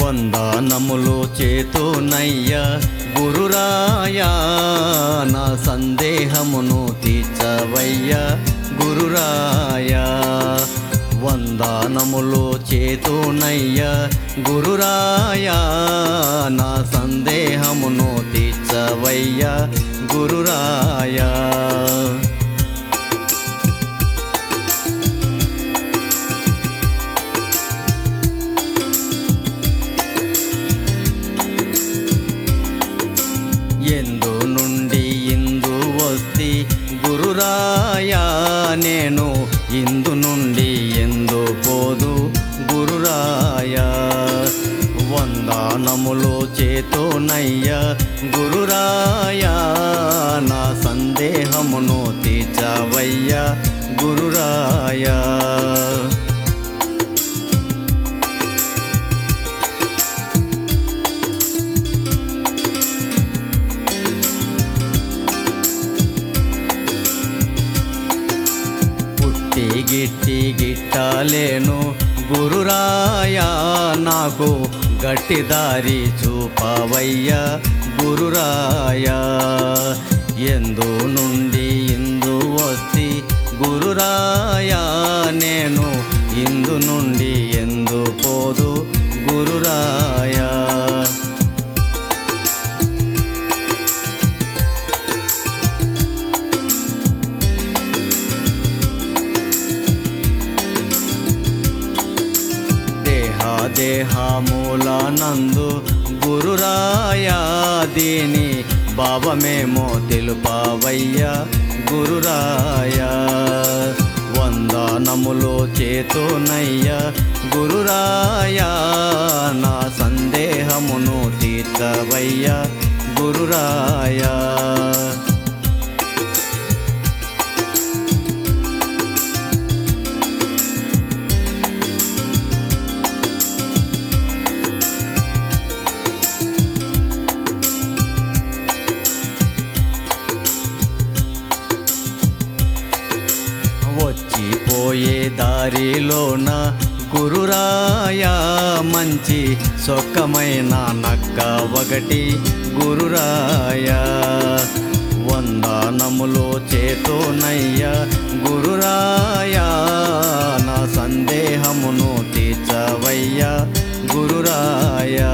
వందనములు చేతునయ్య గురురాయా నా సందేహమును తీర్చవయ్యా గురురాయా వందనములు చేతునయ్య గురురాయా నా సందేహమును తీర్చవయ్యా గురురాయా ఎందు నుండి ఇందు వస్తి గురురాయా నేను ఇందు నుండి ఎందు పోదు గురురాయా వందనములు చేతోనయ్య గురురాయా నా సందేహమును తీర్చవయ్యా గురురాయా పుట్టి గిట్టి గిట్టలేను గురురాయా నాకు గట్టి దారి చూపవయ్యా గురురాయా ఎందు నుండి ఇందు వస్తి గురురాయా నేను ఇందు నుండి ఎందు పోదు గురురాయా దేహ దేహములనందు గురురాయా దీని భావమేమో తెలుపవయ్యా గురురాయా వందనములు చేతునయ్యా గురురాయా నా సందేహమును తీర్చవయ్యా గురురాయా వచ్చిపోయే దారిలోన గురురాయా మంచి సొక్కమైన నక్క ఒకటి గురురాయా వందనములు చేతోనయ్య గురురాయా నా సందేహమును తీర్చవయ్యా గురురాయా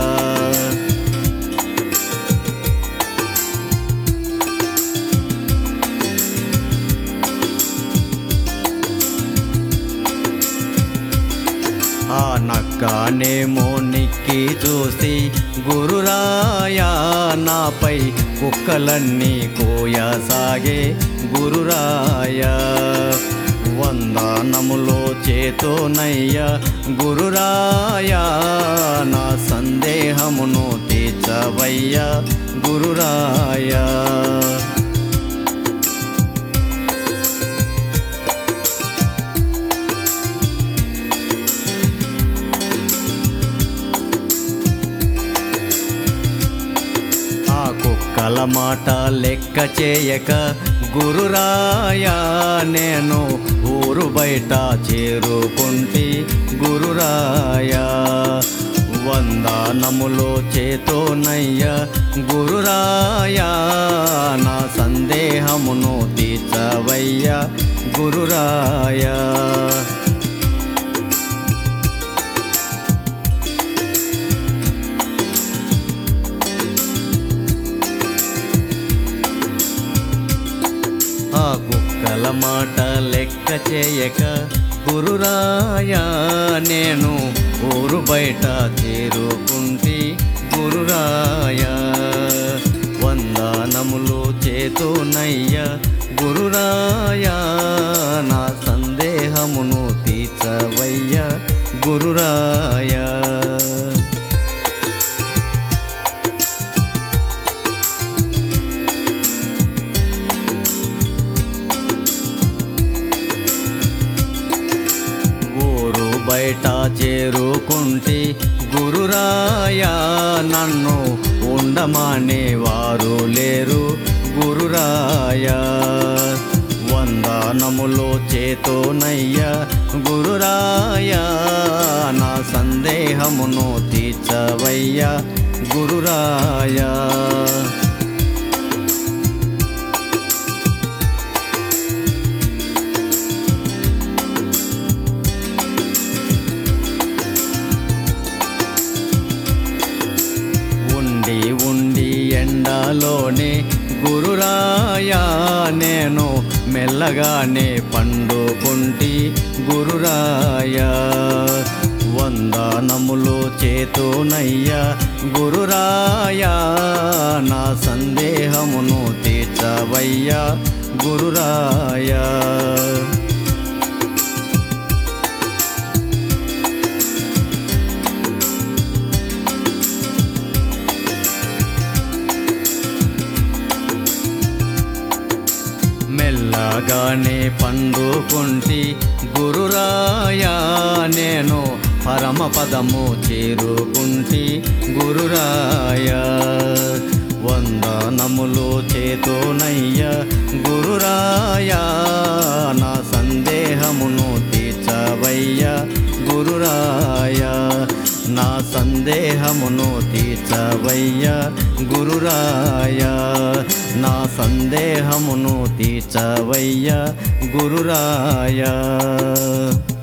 ఆ నక్కనేమో నిక్కి చూసి గురురాయా నాపై కుక్కలన్నీ కోయసాగే గురురాయా వందనములో చేతోనయ్య గురురాయా నా సందేహమును తీర్చవయ్యా గురురాయా ఆ కుక్కల మాట లెక్క చేయక గురురాయా నేను ఊరు బయట చేరుకుంటి గురురాయా వందనములో చేతోనయ్య గురురాయా నా సందేహమును తీర్చవయ్యా గురురాయా ఆ కుక్కల మాట లెక్క చేయక గురురాయా నేను ఊరు బయట చేరుకుంటి గురురాయా వందనములు చేతోనయ్య గురురాయా నా సందేహమును తీర్చవయ్యా గురురాయా ఊరు బయట చేరుకుంటి గురురాయా నన్ను ఉండమానే వారు లేరు గురురాయా వందనములో చేతోనయ్య గురు గురురాయా నా సందేహమును తీర్చవయ్యా గురురాయా ఉండి ఉండి ఎండలోనే గురురాయా నేను మెల్లగానే పండుకుంటి గురురాయా వందనములు చేతునయ్యా గురురాయా నా సందేహమును తీర్చవయ్యా గురురాయా మెల్లగానే పండుకుంటి గురురాయా నేను పరమ పదము చేరుకుంటి గురురాయా వందనములు చేతోనయ్యా గురురాయా నా సందేహమును తీర్చవయ్యా గురురాయా నా సందేహమును తీర్చవయ్యా గురురాయా నా సందేహమును తీర్చవయ్యా గురురాయా